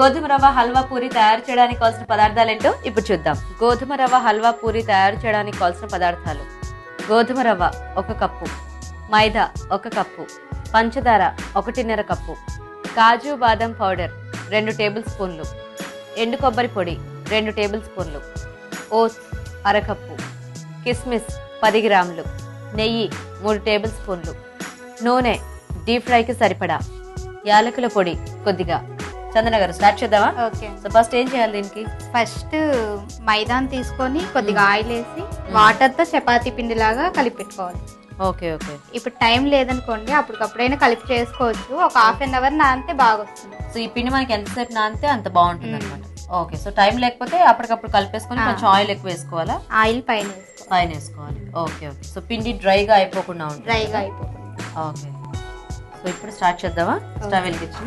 గోధుమ రవ్వ హల్వా పూరి తయారు చేయడానికి కావాల్సిన పదార్థాలు ఏంటో ఇప్పుడు చూద్దాం గోధుమ రవ్వ హల్వా పూరి తయారు చేయడానికి కావాల్సిన పదార్థాలు గోధుమ రవ్వ ఒక కప్పు మైదా ఒక కప్పు పంచదార ఒకటిన్నర కప్పు కాజు బాదం పౌడర్ రెండు టేబుల్ స్పూన్లు ఎండు కొబ్బరి పొడి రెండు టేబుల్ స్పూన్లు ఓట్స్ అరకప్పు కిస్మిస్ పది గ్రాములు నెయ్యి మూడు టేబుల్ స్పూన్లు నూనె డీప్ ఫ్రైకి సరిపడా యాలకుల పొడి కొద్దిగా చందన గారు స్టార్ట్ చేద్దామా ఓకే సో ఫస్ట్ ఏం చేయాలి దీనికి ఫస్ట్ మైదాన్ తీసుకొని కొద్దిగా ఆయిల్ వేసి వాటర్తో చపాతీ పిండి లాగా కలిపి పెట్టుకోవాలి ఓకే ఓకే ఇప్పుడు టైం లేదనుకోండి అప్పటికప్పుడైనా కలిపి చేసుకోవచ్చు ఒక హాఫ్ అన్ అవర్ నానితే బాగా వస్తుంది సో ఈ పిండి మనకి ఎంతసేపు నానితే అంత బాగుంటుంది అనమాట ఓకే సో టైం లేకపోతే అప్పటికప్పుడు కలిపేసుకొని ఆ. కొంచెం ఆయిల్ ఎక్కువ వేసుకోవాలా ఆయిల్ పైన వేసుకోవాలి పైన వేసుకోవాలి ఓకే ఓకే సో పిండి డ్రైగా అయిపోకుండా ఉంటుంది డ్రైగా అయిపోతుంది ఓకే సో ఇప్పుడు స్టార్ట్ చేద్దామా స్టవ్ వెలిగించిన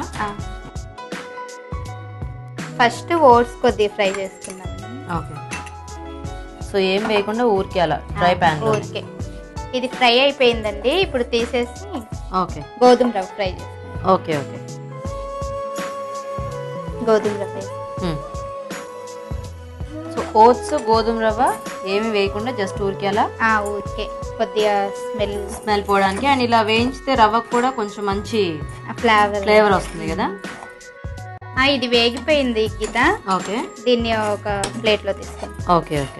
ఫస్ట్ ఓట్స్ కొద్దిగా ఫ్రై చేసుకున్నాం ఓకే సో ఏం వేయకుండా ఊరికే అలా డ్రై ప్యాన్ ఊరికే ఇది ఫ్రై అయిపోయిందండి ఇప్పుడు తీసేసి ఓకే గోధుమ రవ్వ ఫ్రై చేసుకున్నాం ఓకే ఓకే గోధుమ రవ్వ వేసి. సో ఓట్స్ గోధుమ రవ్వ ఏమి వేయకుండా జస్ట్ ఊరికే అలా ఆ, ఊరికే కొద్దిగా స్మెల్ స్మెల్ పోవడానికి అండ్ ఇలా వేయించితే రవ్వకు కూడా కొంచెం మంచి ఫ్లేవర్ ఫ్లేవర్ వస్తుంది కదా ఇది వేగిపోయింది గీత ఓకే దీన్ని ఒక ప్లేట్లో తీసుకుంటాం ఓకే ఓకే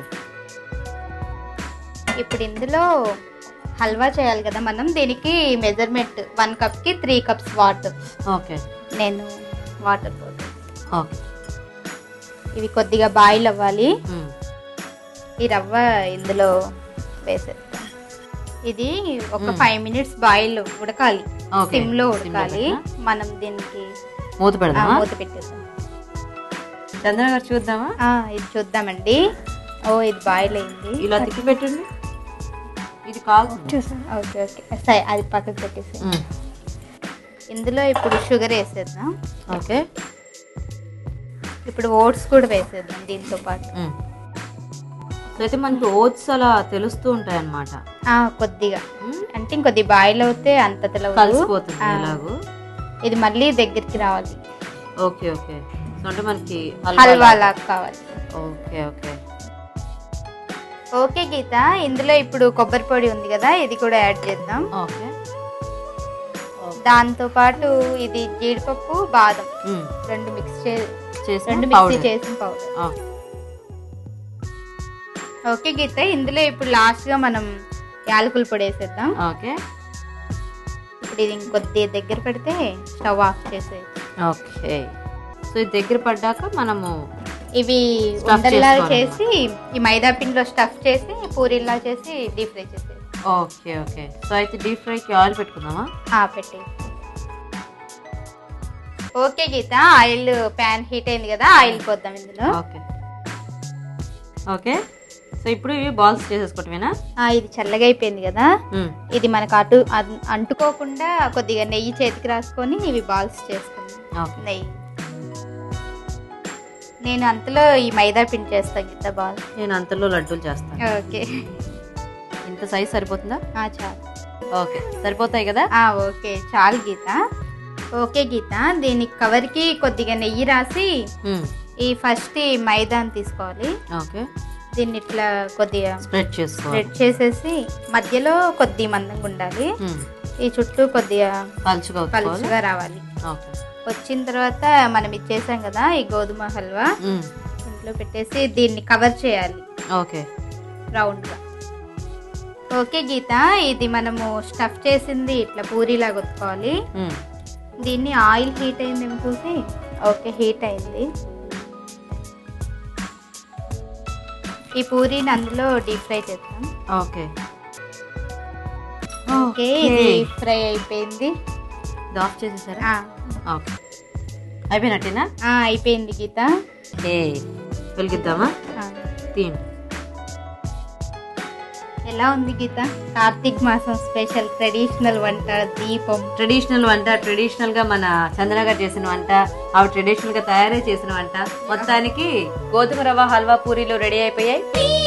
ఇప్పుడు ఇందులో హల్వా చేయాలి కదా మనం దీనికి మెజర్మెంట్ వన్ కప్కి త్రీ కప్స్ వాటర్ ఓకే నేను వాటర్ పోతాను ఓకే ఇవి కొద్దిగా బాయిల్ అవ్వాలి మ్మ్. ఈ రవ్వ ఇందులో వేసేస్తాం ఇది ఒక మ్మ్. ఫైవ్ మినిట్స్ బాయిల్ ఉడకాలి ఓకే సిమ్ లో సిమ్లో ఉడకాలి పెట్టనా? మనం దీనికి మూత ఆ, పెడదామా మూత పెట్టేద్దాం చంద్ర గారు చూద్దామా ఆ, ఇది చూద్దామండి ఓ ఇది బాయిల్ అయింది ఇలా తిప్పి పెట్టండి ఇది కాదు ఓకే ఓకే సరే అది పక్కకు పెట్టేసి ఇందులో ఇప్పుడు షుగర్ వేసేద్దాం ఓకే ఇప్పుడు ఓట్స్ కూడా వేసేద్దాం దీంతో పాటు మ్మ్. సో అయితే మనకి ఓట్స్ అలా తెలుస్తూ ఉంటాయి అన్నమాట ఆ, కొద్దిగా అంటే ఇంకొద్ది బాయిల్ అవుతే అంత తెలవదు కలిసిపోతుంది ఆ, ఎలాగూ ఇది మళ్ళీ దగ్గరికి రావాలి ఓకే ఓకే సో అంటే మనకి హల్వా లాగా కావాలి ఓకే ఓకే ఓకే గీత ఇందులో ఇప్పుడు కొబ్బరి పొడి ఉంది కదా ఇది కూడా యాడ్ చేద్దాం ఓకే దాంతో పాటు ఇది జీడిపప్పు బాదం మ్మ్. రెండు మిక్స్ చే చేసిన రెండు మిక్సీ powder. చేసిన పౌడర్ ఆ, ఓకే గీత ఇందులో ఇప్పుడు లాస్ట్ గా మనం యాలకుల పొడి వేసేద్దాం ఓకే ఇప్పుడు ఇది ఇంకొద్ది దగ్గర పెడితే స్టవ్ ఆఫ్ చేసే ఓకే సో ఇది దగ్గర పడ్డాక మనము ఇవి Stuff ఉండల్లా చేసుకోవాలి. చేసి ఈ మైదా పిండిలో స్టఫ్ చేసి పూరీలా చేసి డీప్ ఫ్రై చేసేది ఓకే ఓకే సో అయితే డీప్ ఫ్రైకి ఆయిల్ పెట్టుకుందామా పెట్టి okay Geetha oil pan heat అయింది కదా ఆయిల్ పోద్దాం ఇందులో ఓకే ఓకే సో ఇప్పుడు ఇవి బాల్స్ చేసేసుకోవటమేనా ఆ, ఇది చల్లగా అయిపోయింది కదా మ్మ్. ఇది మనకు అటు అన్- అంటుకోకుండా కొద్దిగా నెయ్యి చేతికి రాసుకొని ఇవి బాల్స్ చేసుకుందాం ఓకే నెయ్యి నేను అంతలో ఈ మైదా పిండి చేస్తాను గీత బాల్ నేను అంతలో లడ్డూలు చేస్తాను ఓకే ఇంత సైజ్ సరిపోతుందా ఆ, చాలు ఓకే సరిపోతాయి కదా ఆ, ఓకే చాలు గీత ఓకే గీత దీనికి కవర్కి కొద్దిగా నెయ్యి రాసి మ్మ్. ఈ ఫస్ట్ ఈ మైదాని తీసుకోవాలి ఓకే దీన్ని ఇట్లా కొద్దిగా స్ప్రెడ్ చేసుకోవాలి స్ప్రెడ్ చేసేసి మధ్యలో కొద్ది మందంగా ఉండాలి మ్మ్. ఈ చుట్టూ కొద్దిగా పలుచుగా వచ్చుకోవాలి పలుచగా రావాలి ఓకే వచ్చిన తర్వాత మనం ఇచ్చేసాం కదా ఈ గోధుమ హల్వా మ్మ్. ఇంట్లో పెట్టేసి దీన్ని కవర్ చేయాలి ఓకే రౌండ్గా ఓకే గీత ఇది మనము స్టఫ్ చేసింది ఇట్లా పూరీలాగా ఒత్తుకోవాలి మ్మ్. దీన్ని ఆయిల్ హీట్ అయిందేమో చూసి ఓకే హీట్ అయింది ఈ పూరీని అందులో డీప్ ఫ్రై చేస్తాం ఓకే ఓకే ఇది ఫ్రై అయిపోయింది ఇది ఆఫ్ చేసేసారా ఆ, ఓకే అయిపోయినట్టేనా ఆ, అయిపోయింది గీత ఏ వెలిగిద్దామా ఆ, తీయండి ఎలా ఉంది గీత కార్తీక్ మాసం స్పెషల్ ట్రెడిషనల్ వంట దీపం ట్రెడిషనల్ వంట ట్రెడిషనల్ గా మన చందన గారు చేసిన వంట ఆవిడ ట్రెడిషనల్ గా తయారై చేసిన వంట మొత్తానికి గోధుమ రవ్వ హల్వా పూరీలు రెడీ అయిపోయాయి